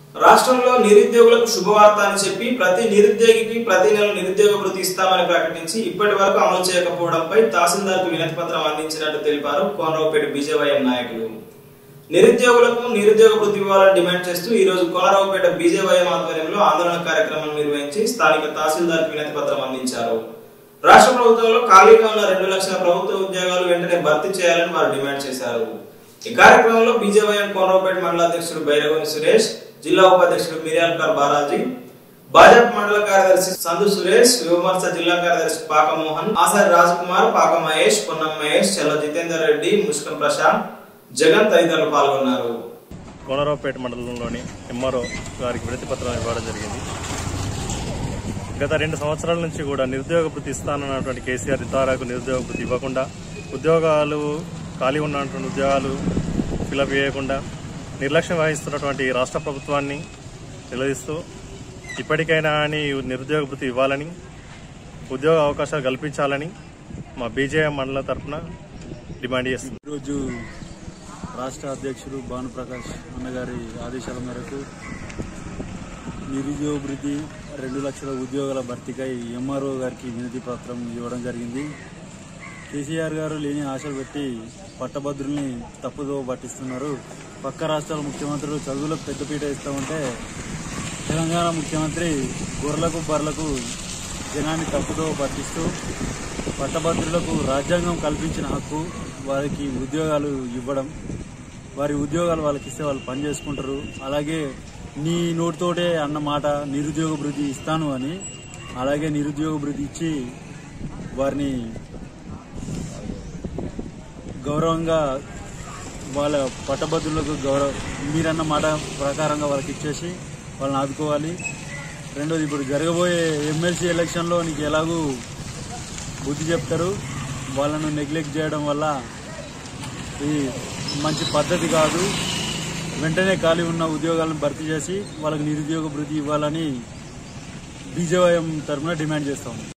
రాష్ట్రంలో నిరుద్యోగులకు శుభవార్త అని చెప్పి ప్రతి నిరుద్యోగికి ప్రతి నెల నిరుద్యోగ వృత్తి ఇస్తామని ప్రకటించి ఇప్పటి వరకు అమలు చేయకపోవడంపై తహసీల్దార్కు వినతి పత్రం అందించినట్టు తెలిపారు కోనరావుపేట బీజేవైఎం నాయకులు నిరుద్యోగులకు నిరుద్యోగ వృత్తి ఇవ్వాలని డిమాండ్ చేస్తూ ఈ రోజు కోనరావుపేట బీజేవైఎం ఆధ్వర్యంలో ఆందోళన కార్యక్రమం నిర్వహించి స్థానిక తహసీల్దార్కు వినతి పత్రం అందించారు రాష్ట్ర ప్రభుత్వంలో ఖాళీగా ఉన్న రెండు లక్షల ప్రభుత్వ ఉద్యోగాలు వెంటనే భర్తీ చేయాలని వారు డిమాండ్ చేశారు ఈ కార్యక్రమంలో బీజేవైఎం కోనరావుపేట మండల అధ్యక్షుడు బైరగోని సురేష్ జిల్లా ఉపాధ్యక్షుడు మిర్యాల్కర్ బాలాజీ భాజపా మండల కార్యదర్శి సందు సురేష్ విమర్శ జిల్లా కార్యదర్శి పాక మోహన్ ఆసారి రాజ్కుమార్ పాక మహేష్ పొన్నం మహేష్ చల్ల జితేందర్ రెడ్డి ముష్కం ప్రశాంత్ జగన్ తదితరులు పాల్గొన్నారు కోనరావుపేట మండలంలోని ఎంఆర్ఓ గారికి వినతి పత్రం ఇవ్వడం జరిగింది గత రెండు సంవత్సరాల నుంచి కూడా నిరుద్యోగ వృత్తి ఇస్తానన్నటువంటి కేసీఆర్ ఇంతవరకు నిరుద్యోగ వృత్తి ఇవ్వకుండా ఉద్యోగాలు ఖాళీ ఉన్నటువంటి ఉద్యోగాలు ఫిలప్ చేయకుండా నిర్లక్ష్యం వహిస్తున్నటువంటి రాష్ట్ర ప్రభుత్వాన్ని నిలదీస్తూ ఇప్పటికైనా అని నిరుద్యోగ వృత్తి ఇవ్వాలని ఉద్యోగ అవకాశాలు కల్పించాలని మా బీజేఎం మండలం తరఫున డిమాండ్ చేస్తుంది ఈరోజు రాష్ట్ర అధ్యక్షుడు భానుప్రకాష్ అన్నగారి ఆదేశాల మేరకు నిరుద్యోగ వృద్ధి రెండు లక్షల ఉద్యోగాల భర్తీకై ఎంఆర్ఓ గారికి వినతి పత్రం ఇవ్వడం జరిగింది కేసీఆర్ గారు లేని ఆశలు పెట్టి పట్టభద్రుల్ని తప్పుదో పట్టిస్తున్నారు పక్క రాష్ట్రాల ముఖ్యమంత్రులు చదువులకు పెద్దపీట ఇస్తూ ఉంటే తెలంగాణ ముఖ్యమంత్రి గొర్రెలకు బర్రెలకు జనాన్ని తప్పుదో పట్టిస్తూ పట్టభద్రులకు రాజ్యాంగం కల్పించిన హక్కు వారికి ఉద్యోగాలు ఇవ్వడం వారి ఉద్యోగాలు వాళ్ళకి ఇస్తే వాళ్ళు పని చేసుకుంటారు అలాగే నీ నోటితోటే అన్న మాట నిరుద్యోగ భృతి ఇస్తాను అని అలాగే నిరుద్యోగ భృతి ఇచ్చి వారిని గౌరవంగా వాళ్ళ పట్టభద్రులకు గౌరవ మీరన్న మాట ప్రకారంగా వాళ్ళకి ఇచ్చేసి వాళ్ళని ఆదుకోవాలి రెండోది ఇప్పుడు జరగబోయే ఎమ్మెల్సీ ఎలక్షన్లో నీకు ఎలాగూ బుద్ధి చెప్తారు వాళ్ళను నెగ్లెక్ట్ చేయడం వల్ల ఇది మంచి పద్ధతి కాదు వెంటనే ఖాళీ ఉన్న ఉద్యోగాలను భర్తీ చేసి వాళ్ళకి నిరుద్యోగ భృతి ఇవ్వాలని బీజేవైఎం తరఫున డిమాండ్ చేస్తాం